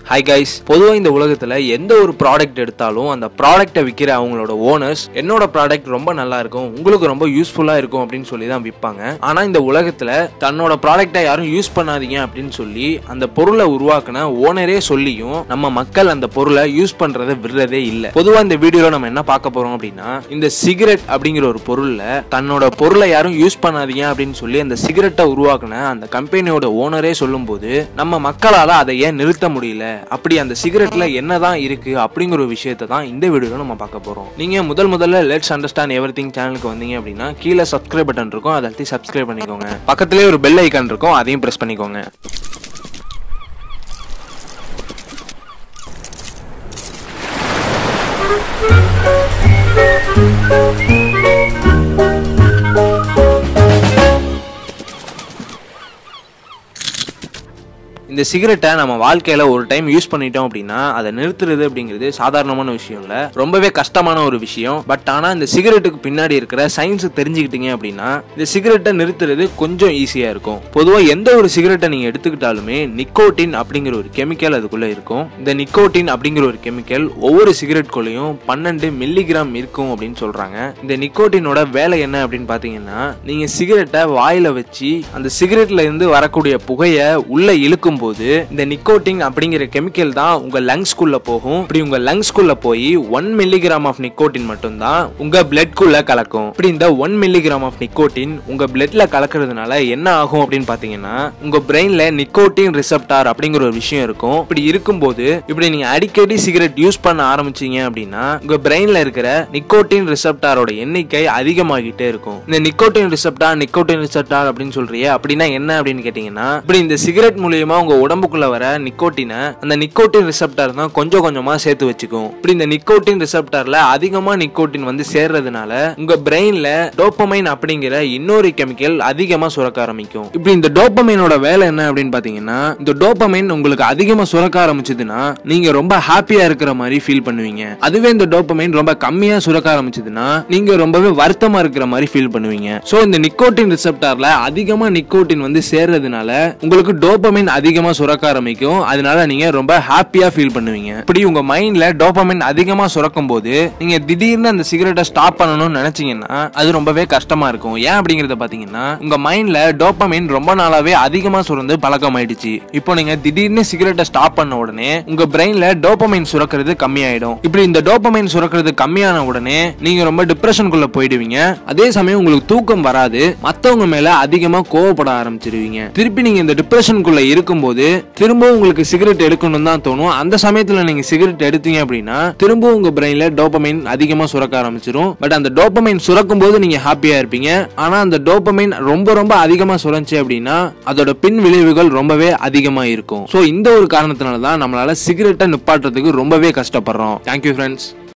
hi guys பொதுவாக இந்த உலகத்தில் எந்த ஒரு ப்ராடக்ட் எடுத்தாலும் அந்த ப்ராடக்ட்டை விற்கிற அவங்களோட ஓனர்ஸ் என்னோட ப்ராடக்ட் ரொம்ப நல்லா இருக்கும் உங்களுக்கு ரொம்ப யூஸ்ஃபுல்லாக இருக்கும் அப்படின்னு சொல்லி தான் விற்பாங்க ஆனால் இந்த உலகத்தில் தன்னோட ப்ராடக்ட்டை யாரும் யூஸ் பண்ணாதீங்க அப்படின்னு சொல்லி அந்த பொருளை உருவாக்குன ஓனரே சொல்லியும் நம்ம மக்கள் அந்த பொருளை யூஸ் பண்ணுறதை விடுறதே இல்லை பொதுவாக இந்த வீடியோவில் நம்ம என்ன பார்க்க போகிறோம் அப்படின்னா இந்த சிகரெட் அப்படிங்கிற ஒரு பொருளில் தன்னோட பொருளை யாரும் யூஸ் பண்ணாதீங்க அப்படின்னு சொல்லி அந்த சிகரெட்டை உருவாக்குன அந்த கம்பெனியோட ஓனரே சொல்லும்போது நம்ம மக்களால் அதை ஏன் நிறுத்த முடியல அப்படி அந்த சிகரெட்ல என்னதான் இருக்கு அப்படிங்கிற ஒரு விஷயத்தை தான் இந்த வீடியோல நம்ம பார்க்க போறோம் நீங்க முதல் முதல்ல லெட்ஸ் அண்டர்ஸ்டாண்ட் எவ்ரி திங் சேனலுக்கு வந்தீங்க அப்படின்னா கீழே சப்ஸ்கிரைப் பட்டன் இருக்கும் அதை அழுத்தி சப்ஸ்கிரைப் பண்ணிக்கோங்க பக்கத்துலேயே ஒரு பெல் ஐக்கான் இருக்கும் அதையும் பிரஸ் பண்ணிக்கோங்க இந்த சிகரெட்டை நம்ம வாழ்க்கையில ஒரு டைம் யூஸ் பண்ணிட்டோம் அப்படின்னா அதை நிறுத்துறது அப்படிங்கிறது சாதாரணமான விஷயம் இல்ல ரொம்பவே கஷ்டமான ஒரு விஷயம் பட் ஆனா இந்த சிகரெட்டுக்கு பின்னாடி இருக்கிற சயின்ஸ் தெரிஞ்சுக்கிட்டீங்க அப்படின்னா இந்த சிகரெட்டை நிறுத்துறது கொஞ்சம் ஈஸியா இருக்கும் பொதுவா எந்த ஒரு சிகரெட்டை நீங்க எடுத்துக்கிட்டாலுமே நிக்கோட்டின் அப்படிங்கிற ஒரு கெமிக்கல் அதுக்குள்ள இருக்கும் இந்த நிக்கோட்டின் அப்படிங்கிற ஒரு கெமிக்கல் ஒவ்வொரு சிகரெட்குள்ளேயும் பன்னெண்டு மில்லிகிராம் இருக்கும் அப்படின்னு சொல்றாங்க இந்த நிக்கோட்டினோட வேலை என்ன அப்படின்னு பாத்தீங்கன்னா நீங்க சிகரெட்டை வாயில வச்சு அந்த சிகரெட்ல இருந்து வரக்கூடிய புகையை உள்ள இழுக்கும் போது இந்த நிக்கோட்டின் அப்படிங்கிற கெமிக்கல் தான் உங்க லங்ஸ்குள்ள போகும் இப்படி உங்க லங்ஸ்குள்ள போய் ஒன் மில்லிகிராம் ஆஃப் நிக்கோட்டின் மட்டும்தான் உங்க பிளட்குள்ள கலக்கும் இப்படி இந்த ஒன் மில்லிகிராம் ஆஃப் நிக்கோட்டின் உங்க பிளட்ல கலக்கிறதுனால என்ன ஆகும் அப்படின்னு பாத்தீங்கன்னா உங்க பிரெயின்ல நிக்கோட்டின் ரிசப்டார் அப்படிங்கிற ஒரு விஷயம் இருக்கும் இப்படி இருக்கும்போது இப்படி நீங்க அடிக்கடி சிகரெட் யூஸ் பண்ண ஆரம்பிச்சீங்க அப்படின்னா உங்க பிரெயின்ல இருக்கிற நிக்கோட்டின் ரிசப்டாரோட எண்ணிக்கை அதிகமாகிட்டே இருக்கும் இந்த நிக்கோட்டின் ரிசப்டார் நிக்கோட்டின் ரிசப்டார் அப்படின்னு சொல்றியே அப்படின்னா என்ன அப்படின்னு கேட்டீங்கன்னா இப்படி இந்த சிகரெட் மூலியமா உங்க உடம்புக்குள்ள வர நிக்கோட்டினை அந்த நிக்கோட்டின் ரிசப்டார் தான் கொஞ்சம் கொஞ்சமா சேர்த்து வச்சுக்கும் இப்படி இந்த நிக்கோட்டின் ரிசப்டார்ல அதிகமா நிக்கோட்டின் வந்து சேர்றதுனால உங்க பிரெயின்ல டோப்பமைன் அப்படிங்கிற இன்னொரு கெமிக்கல் அதிகமா சுரக்க ஆரம்பிக்கும் இப்படி இந்த டோப்பமைனோட வேலை என்ன அப்படின்னு பாத்தீங்கன்னா இந்த டோப்பமைன் உங்களுக்கு அதிகமா சுரக்க ஆரம்பிச்சதுன்னா நீங்க ரொம்ப ஹாப்பியா இருக்கிற மாதிரி ஃபீல் பண்ணுவீங்க அதுவே இந்த டோப்பமைன் ரொம்ப கம்மியா சுரக்க ஆரம்பிச்சதுன்னா நீங்க ரொம்பவே வருத்தமா இருக்கிற மாதிரி ஃபீல் பண்ணுவீங்க சோ இந்த நிக்கோட்டின் ரிசப்டார்ல அதிகமா நிக்கோட்டின் வந்து சேர்றதுனால உங்களுக்கு டோப்பமைன் அதிகமா சுரக்க ஆரம்பிக்கும் அதனால நீங்க ரொம்ப ஹாப்பியா ஃபீல் பண்ணுவீங்க இப்படி உங்க மைண்ட்ல டோப்பமைன் அதிகமா சுரக்கும் போது நீங்க திடீர்னு அந்த சிகரெட்டை ஸ்டாப் பண்ணணும்னு நினைச்சீங்கன்னா அது ரொம்பவே கஷ்டமா இருக்கும் ஏன் அப்படிங்கறத பாத்தீங்கன்னா உங்க மைண்ட்ல டோப்பமைன் ரொம்ப நாளாவே அதிகமா சுரந்து பழக்கம் ஆயிடுச்சு இப்போ நீங்க திடீர்னு சிகரெட்டை ஸ்டாப் பண்ண உடனே உங்க பிரெயின்ல டோப்பமைன் சுரக்கிறது கம்மியாயிடும் இப்படி இந்த டோப்பமைன் சுரக்கிறது கம்மியான உடனே நீங்க ரொம்ப டிப்ரெஷனுக்குள்ள போயிடுவீங்க அதே சமயம் உங்களுக்கு தூக்கம் வராது மத்தவங்க மேல அதிகமா கோவப்பட ஆரம்பிச்சிருவீங்க திருப்பி நீங்க இந்த டிப்ரெஷனுக்குள்ள இருக்கும்போது திரும்பவும் உங்களுக்கு சிகரெட் எடுக்கணும் தான் தோணும் அந்த சமயத்துல நீங்க சிகரெட் எடுத்தீங்க அப்படின்னா திரும்பவும் உங்க பிரெயின்ல டோப்பமைன் அதிகமா சுரக்க ஆரம்பிச்சிரும் பட் அந்த டோப்பமைன் சுரக்கும் போது நீங்க ஹாப்பியா இருப்பீங்க ஆனா அந்த டோப்பமைன் ரொம்ப ரொம்ப அதிகமா சுரந்துச்சு அப்படின்னா அதோட பின் விளைவுகள் ரொம்பவே அதிகமா இருக்கும் சோ இந்த ஒரு காரணத்தினால தான் நம்மளால சிகரெட்டை நிப்பாட்டுறதுக்கு ரொம்பவே கஷ்டப்படுறோம் தேங்க்யூ ஃப்ரெண்ட்ஸ்